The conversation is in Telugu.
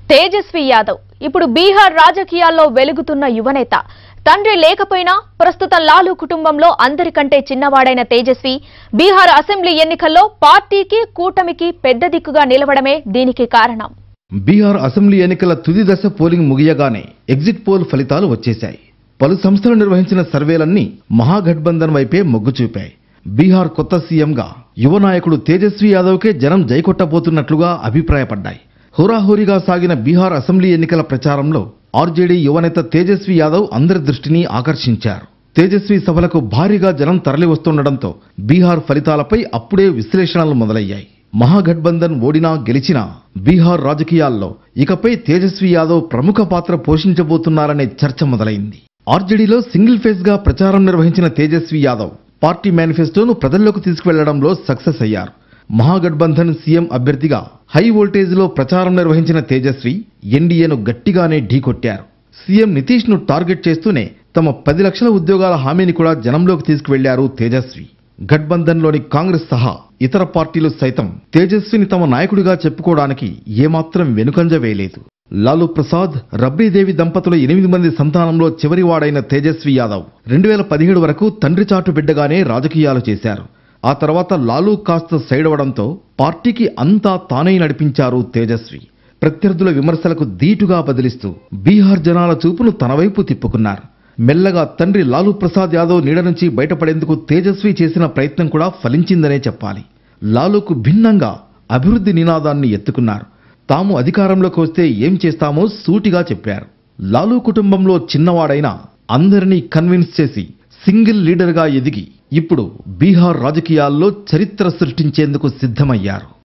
తేజస్వి యాదవ్ ఇప్పుడు బీహార్ రాజకీయాల్లో వెలుగుతున్న యువనేత తండ్రి లేకపోయినా ప్రస్తుతం లాలూ కుటుంబంలో అందరికంటే చిన్నవాడైన తేజస్వి బీహార్ అసెంబ్లీ ఎన్నికల్లో పార్టీకి కూటమికి పెద్ద దిక్కుగా నిలవడమే దీనికి కారణం బీహార్ అసెంబ్లీ ఎన్నికల తుది దశ పోలింగ్ ముగియగానే ఎగ్జిట్ పోల్ ఫలితాలు వచ్చేశాయి పలు సంస్థలు నిర్వహించిన సర్వేలన్నీ మహాగఠబంధన్ వైపే మొగ్గు చూపాయి బీహార్ కొత్త సీఎంగా యువ నాయకుడు తేజస్వి యాదవ్కే జనం జైకొట్టబోతున్నట్లుగా అభిప్రాయపడ్డాయి హోరాహోరీగా సాగిన బీహార్ అసెంబ్లీ ఎన్నికల ప్రచారంలో ఆర్జేడీ యువనేత తేజస్వి యాదవ్ అందరి దృష్టిని ఆకర్షించారు తేజస్వి సభలకు భారీగా జనం తరలివస్తుండటంతో బీహార్ ఫలితాలపై అప్పుడే విశ్లేషణలు మొదలయ్యాయి మహాగఠబంధన్ ఓడినా గెలిచినా బీహార్ రాజకీయాల్లో ఇకపై తేజస్వి యాదవ్ ప్రముఖ పాత్ర పోషించబోతున్నారనే చర్చ మొదలైంది ఆర్జేడీలో సింగిల్ ఫేజ్ గా ప్రచారం నిర్వహించిన తేజస్వి యాదవ్ పార్టీ మేనిఫెస్టోను ప్రజల్లోకి తీసుకువెళ్లడంలో సక్సెస్ అయ్యారు మహాగఠబంధన్ సీఎం అభ్యర్థిగా హై వోల్టేజ్లో ప్రచారం నిర్వహించిన తేజస్వి ఎన్డీఏను గట్టిగానే ఢీకొట్టారు సీఎం నితీష్ ను టార్గెట్ చేస్తూనే తమ పది లక్షల ఉద్యోగాల హామీని కూడా జనంలోకి తీసుకువెళ్లారు తేజస్వి గఠబంధన్లోని కాంగ్రెస్ సహా ఇతర పార్టీలు సైతం తేజస్విని తమ నాయకుడిగా చెప్పుకోవడానికి ఏమాత్రం వెనుకంజ వేయలేదు లాలూ ప్రసాద్ రబ్రీదేవి దంపతుల ఎనిమిది మంది సంతానంలో చివరివాడైన తేజస్వి యాదవ్ రెండు వేల పదిహేడు వరకు తండ్రి చాటు బిడ్డగానే రాజకీయాలు చేశారు ఆ తర్వాత లాలూ కాస్త సైడ్ అవడంతో పార్టీకి అంతా తానే నడిపించారు తేజస్వి ప్రత్యర్థుల విమర్శలకు ధీటుగా బదిలిస్తూ బీహార్ జనాల చూపును తన వైపు తిప్పుకున్నారు మెల్లగా తండ్రి లాలూ ప్రసాద్ యాదవ్ నీడ నుంచి బయటపడేందుకు తేజస్వి చేసిన ప్రయత్నం కూడా ఫలించిందనే చెప్పాలి లాలూకు భిన్నంగా అభివృద్ధి నినాదాన్ని ఎత్తుకున్నారు తాము అధికారంలోకి వస్తే ఏం చేస్తామో సూటిగా చెప్పారు లాలూ కుటుంబంలో చిన్నవాడైనా అందరినీ కన్విన్స్ చేసి సింగిల్ లీడర్గా ఎదిగి ఇప్పుడు బీహార్ రాజకీయాల్లో చరిత్ర సృష్టించేందుకు సిద్ధమయ్యారు